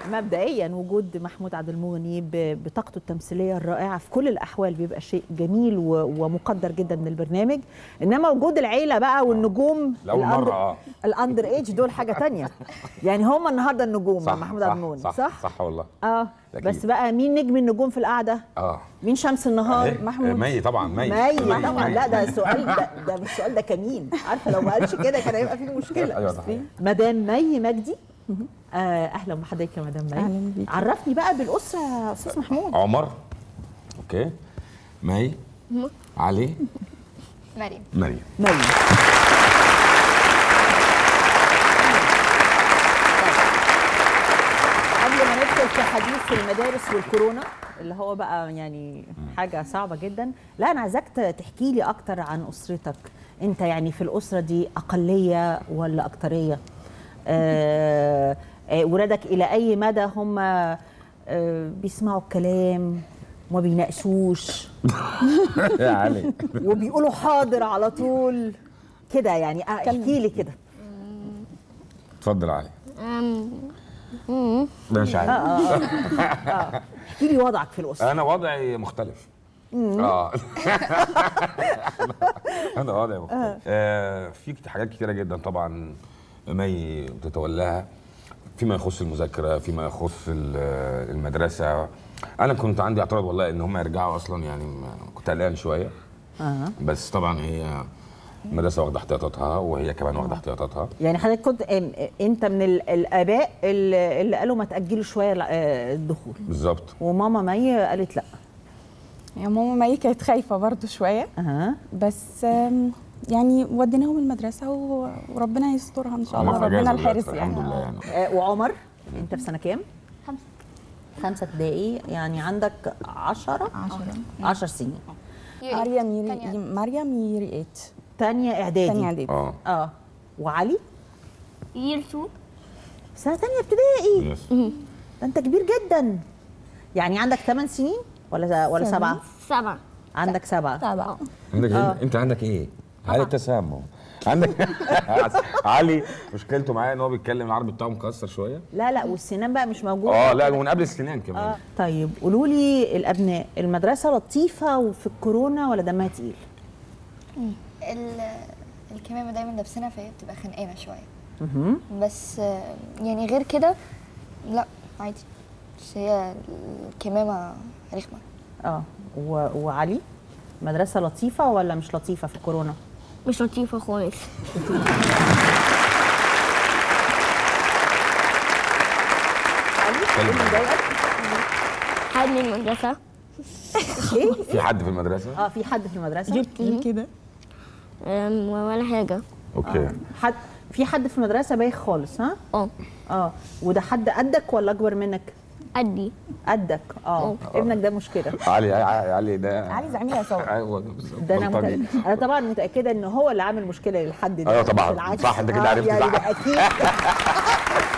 مبدئيا وجود محمود عبد المغني ب- بطاقته التمثيليه الرائعه في كل الاحوال بيبقى شيء جميل و- ومقدر جدا من البرنامج انما وجود العيله بقى والنجوم لأول الأندر- مرة، آه. الاندر ايج دول حاجه تانية يعني هم النهارده النجوم صح محمود عبد المغني صح, صح صح والله اه أكيد. بس بقى مين نجم النجوم في القعده اه مين شمس النهار إيه؟ مي طبعا مي مي طبعا لا ده السؤال ده, ده مش السؤال ده كمين عارفه لو ما قالش كده كان هيبقى فيه مشكله ايوه ده حقيقي. مدام مي مجدي آه اهلا بحضرتك يا مدام مي أهلاً بيكي. عرفني بقى بالاسره يا استاذ محمود عمر اوكي مي علي مريم مريم مي قبل ما ندخل في حديث المدارس والكورونا اللي هو بقى يعني حاجه صعبه جدا لا انا عايزاك ت- تحكي لي اكتر عن اسرتك انت يعني في الاسره دي اقليه ولا اكتريه آه آه ولادك الى اي مدى هم آه بيسمعوا الكلام وما بيناقشوش يا علي وبيقولوا حاضر على طول كده يعني آه، احكي لي كده اتفضل يا علي ماشي علي احكي لي وضعك في الاسره انا وضعي مختلف اه انا وضعي مختلف آه في حاجات كتيره جدا طبعا مي بتتولاها فيما يخص المذاكره فيما يخص ال- المدرسه انا كنت عندي اعتراض والله ان هم يرجعوا اصلا يعني ما- كنت قلقان شويه آه. بس طبعا هي المدرسه واخده احتياطاتها وهي كمان واخده احتياطاتها يعني حضرتك كنت إن- انت من ال- الاباء اللي اللي قالوا ما تاجلوا شويه ال- آه، الدخول بالظبط وماما مي قالت لا يا ماما مي كانت خايفه برضو شويه اها بس آم، يعني وديناهم المدرسه و- وربنا يسترها ان شاء الله هم في ربنا أجازة الحارس دلوقتي، يعني الحمد لله يعني آه، وعمر انت في سنه كام خمسة خمسة ابتدائي يعني عندك عشرة عشر سنين مريم يري تانية. مريم يري 8 تانية اعدادي تانية اعدادي اه اه وعلي يير 2 سنه تانية ابتدائي يس ده انت كبير جدا يعني عندك 8 سنين ولا ولا سبعة سبعة عندك سبعة سبعة عندك إيه؟ انت عندك ايه؟ علي التسامح عندك علي مشكلته معايا ان هو بيتكلم العربي بتاعه مكسر شويه لا لا والسنان بقى مش موجودة اه لا ومن قبل السنان كمان آه. طيب قولوا لي الابناء المدرسه لطيفه وفي الكورونا ولا دمها تقيل ال- الكمامة دايما لابسينها فهي بتبقى خانقانة شوية بس آه، يعني غير كده لا عادي بس هي الكمامة رخمة اه و... وعلي مدرسه لطيفه ولا مش لطيفه في الكورونا مش لطيفة خالص علي ايه اللي مضايقك حد من المدرسة ايه في حد في المدرسه؟ اه في حد في المدرسه ليه كده أم، ولا حاجة اوكي حد في حد في المدرسه بايخ خالص ها اه اه وده حد قدك ولا اكبر منك أدي قدك اه ابنك ده مشكله علي علي ده علي زعيمها سوا ايوه بالظبط. ده انا بلطجي. متأكد. انا طبعا متاكده ان هو اللي عامل مشكله للحد ده أيوة مش طبعاً. العكس. صح، أنت كده آه، عرفت يعني صح. ده اكيد